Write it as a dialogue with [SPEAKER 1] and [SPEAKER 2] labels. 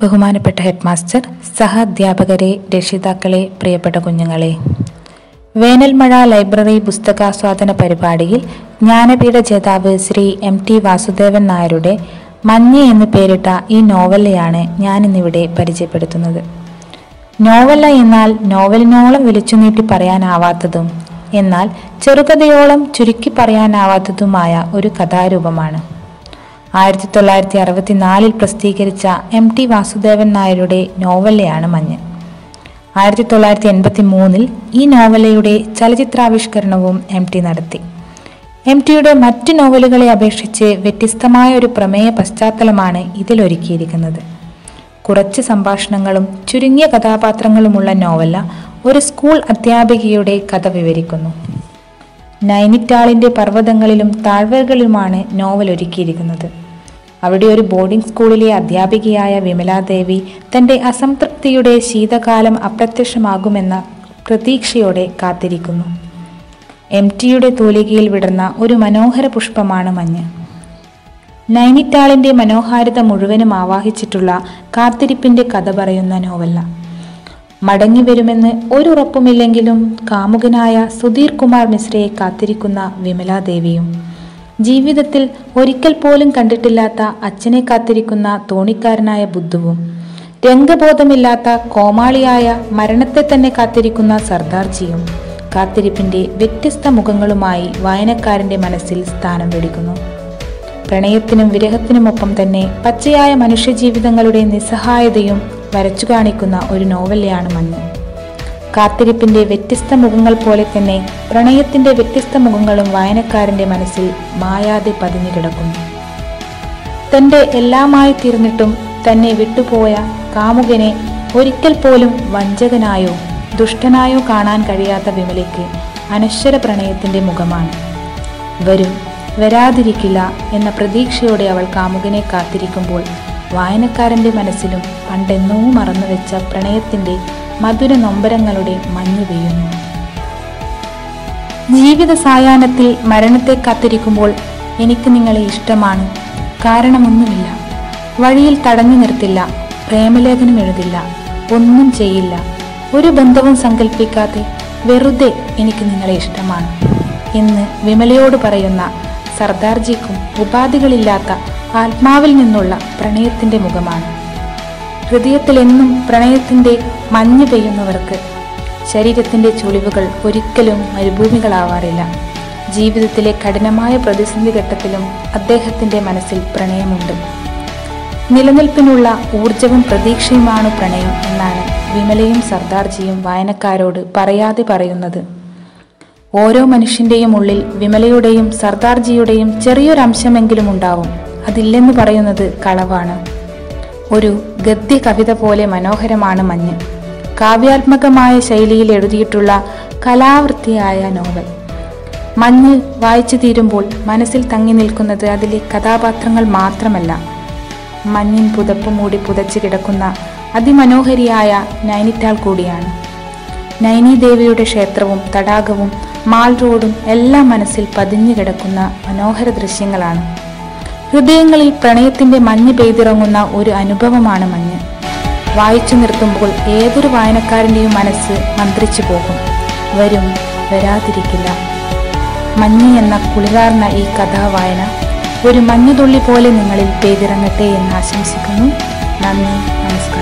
[SPEAKER 1] ബഹുമാനപ്പെട്ട head master സഹ അധ്യാപകരെ രക്ഷിതാക്കളെ പ്രിയപ്പെട്ട കുഞ്ഞുങ്ങളെ വേനൽമഴ ലൈബ്രറി പുസ്തകാസ്വാദന പരിപാടിയിൽ ജ്ഞാനപീഠ ജേതാവ് ശ്രീ എം ടി വാസുദേവൻ നായരുടെ മഞ്ഞ് എന്ന് പേരിട്ട ഈ നോവലയാണ് ഞാനിന്നിവിടെ പരിചയപ്പെടുത്തുന്നത് നോവല എന്നാൽ നോവലിനോളം വിളിച്ചു നീട്ടി പറയാനാവാത്തതും എന്നാൽ ചെറുകഥയോളം ചുരുക്കി പറയാനാവാത്തതുമായ ഒരു കഥാരൂപമാണ് ആയിരത്തി തൊള്ളായിരത്തി അറുപത്തിനാലിൽ പ്രസിദ്ധീകരിച്ച എം ടി വാസുദേവൻ നായരുടെ നോവലയാണ് മഞ്ഞ് ആയിരത്തി തൊള്ളായിരത്തി എൺപത്തി മൂന്നിൽ ഈ നോവലയുടെ ചലച്ചിത്രാവിഷ്കരണവും എം ടി നടത്തി എം ടിയുടെ മറ്റു നോവലുകളെ അപേക്ഷിച്ച് വ്യത്യസ്തമായ ഒരു പ്രമേയ പശ്ചാത്തലമാണ് ഇതിലൊരുക്കിയിരിക്കുന്നത് കുറച്ച് സംഭാഷണങ്ങളും ചുരുങ്ങിയ കഥാപാത്രങ്ങളുമുള്ള നോവല ഒരു സ്കൂൾ അധ്യാപികയുടെ കഥ വിവരിക്കുന്നു നൈനിറ്റാളിന്റെ പർവ്വതങ്ങളിലും താഴ്വരകളിലുമാണ് നോവൽ ഒരുക്കിയിരിക്കുന്നത് അവിടെ ഒരു ബോർഡിംഗ് സ്കൂളിലെ അധ്യാപികയായ വിമലാദേവി തന്റെ അസംതൃപ്തിയുടെ ശീതകാലം അപ്രത്യക്ഷമാകുമെന്ന പ്രതീക്ഷയോടെ കാത്തിരിക്കുന്നു എം ടിയുടെ തൂലികയിൽ വിടർന്ന ഒരു മനോഹര പുഷ്പമാണ് മഞ്ഞ് നൈനിറ്റാളിന്റെ മനോഹാരിത മുഴുവനും ആവാഹിച്ചിട്ടുള്ള കാത്തിരിപ്പിന്റെ കഥ പറയുന്ന നോവല്ല മടങ്ങി വരുമെന്ന് ഒരു ഉറപ്പുമില്ലെങ്കിലും കാമുകനായ സുധീർ കുമാർ മിശ്രയെ കാത്തിരിക്കുന്ന വിമലാദേവിയും ജീവിതത്തിൽ ഒരിക്കൽ പോലും കണ്ടിട്ടില്ലാത്ത അച്ഛനെ കാത്തിരിക്കുന്ന തോണിക്കാരനായ ബുദ്ധുവും രംഗബോധമില്ലാത്ത കോമാളിയായ മരണത്തെ തന്നെ കാത്തിരിക്കുന്ന സർദാർജിയും കാത്തിരിപ്പിന്റെ വ്യത്യസ്ത മുഖങ്ങളുമായി വായനക്കാരന്റെ മനസ്സിൽ സ്ഥാനം പിടിക്കുന്നു പ്രണയത്തിനും വിരഹത്തിനുമൊപ്പം തന്നെ പച്ചയായ മനുഷ്യജീവിതങ്ങളുടെ നിസ്സഹായതയും വരച്ചു കാണിക്കുന്ന ഒരു നോവലയാണ് മഞ്ഞ് കാത്തിരിപ്പിന്റെ വ്യത്യസ്ത മുഖങ്ങൾ പോലെ തന്നെ പ്രണയത്തിന്റെ വ്യത്യസ്ത മുഖങ്ങളും വായനക്കാരന്റെ മനസ്സിൽ മായാതെ പതിഞ്ഞു കിടക്കുന്നു തന്റെ എല്ലാമായി തീർന്നിട്ടും തന്നെ വിട്ടുപോയ കാമുകനെ ഒരിക്കൽ പോലും വഞ്ചകനായോ ദുഷ്ടനായോ കാണാൻ കഴിയാത്ത വിമലയ്ക്ക് അനശ്വര പ്രണയത്തിന്റെ മുഖമാണ് വരും വരാതിരിക്കില്ല എന്ന പ്രതീക്ഷയോടെ അവൾ കാമുകനെ കാത്തിരിക്കുമ്പോൾ വായനക്കാരന്റെ മനസ്സിലും പണ്ടെന്നോ മറന്നുവെച്ച പ്രണയത്തിന്റെ മധുര നൊമ്പരങ്ങളുടെ മഞ്ഞു പെയ്യുന്നു ജീവിത സായാഹ്നത്തിൽ മരണത്തെ കാത്തിരിക്കുമ്പോൾ എനിക്ക് നിങ്ങളെ ഇഷ്ടമാണ് കാരണമൊന്നുമില്ല വഴിയിൽ തടഞ്ഞു നിർത്തില്ല പ്രേമലേഖനം എഴുതില്ല ഒന്നും ചെയ്യില്ല ഒരു ബന്ധവും സങ്കല്പിക്കാതെ വെറുതെ എനിക്ക് നിങ്ങളെ ഇഷ്ടമാണ് എന്ന് വിമലയോട് പറയുന്ന സർദാർജിക്കും ഉപാധികളില്ലാത്ത ആത്മാവിൽ നിന്നുള്ള പ്രണയത്തിന്റെ മുഖമാണ് ഹൃദയത്തിൽ എന്നും പ്രണയത്തിന്റെ മഞ്ഞ് പെയ്യുന്നവർക്ക് ശരീരത്തിന്റെ ചുളിവുകൾ ഒരിക്കലും മരുഭൂമികളാവാറില്ല ജീവിതത്തിലെ കഠിനമായ പ്രതിസന്ധി ഘട്ടത്തിലും അദ്ദേഹത്തിന്റെ മനസ്സിൽ പ്രണയമുണ്ട് നിലനിൽപ്പിനുള്ള ഊർജവും പ്രതീക്ഷയുമാണ് പ്രണയം എന്നാണ് വിമലയും സർദാർജിയും വായനക്കാരോട് പറയാതെ പറയുന്നത് ഓരോ മനുഷ്യന്റെയും ഉള്ളിൽ വിമലയുടെയും സർദാർജിയുടെയും ചെറിയൊരംശമെങ്കിലും ഉണ്ടാവും അതില്ലെന്ന് പറയുന്നത് കളവാണ് ഒരു ഗദ്യ കവിത പോലെ മനോഹരമാണ് മഞ്ഞ് കാവ്യാത്മകമായ ശൈലിയിൽ എഴുതിയിട്ടുള്ള കലാവൃത്തിയായ നോവൽ മഞ്ഞ് വായിച്ചു തീരുമ്പോൾ മനസ്സിൽ തങ്ങി നിൽക്കുന്നത് അതിലെ കഥാപാത്രങ്ങൾ മാത്രമല്ല മഞ്ഞിൻ പുതപ്പ് മൂടി പുതച്ചു കിടക്കുന്ന അതിമനോഹരിയായ നൈനിറ്റാൾ കൂടിയാണ് നൈനി ദേവിയുടെ ക്ഷേത്രവും തടാകവും മാൾ റോഡും എല്ലാം മനസ്സിൽ പതിഞ്ഞു കിടക്കുന്ന മനോഹര ദൃശ്യങ്ങളാണ് ഹൃദയങ്ങളിൽ പ്രണയത്തിന്റെ മഞ്ഞ് പെയ്തിറങ്ങുന്ന ഒരു അനുഭവമാണ് മഞ്ഞ് വായിച്ചു നിർത്തുമ്പോൾ ഏതൊരു വായനക്കാരൻ്റെയും മനസ്സ് മന്ത്രിച്ചു പോകും വരും വരാതിരിക്കില്ല മഞ്ഞ് എന്ന കുളിരാർന്ന ഈ കഥാവായന ഒരു മഞ്ഞുതുള്ളി പോലെ നിങ്ങളിൽ പെയ്തിറങ്ങട്ടെ എന്ന് ആശംസിക്കുന്നു നന്ദി നമസ്കാരം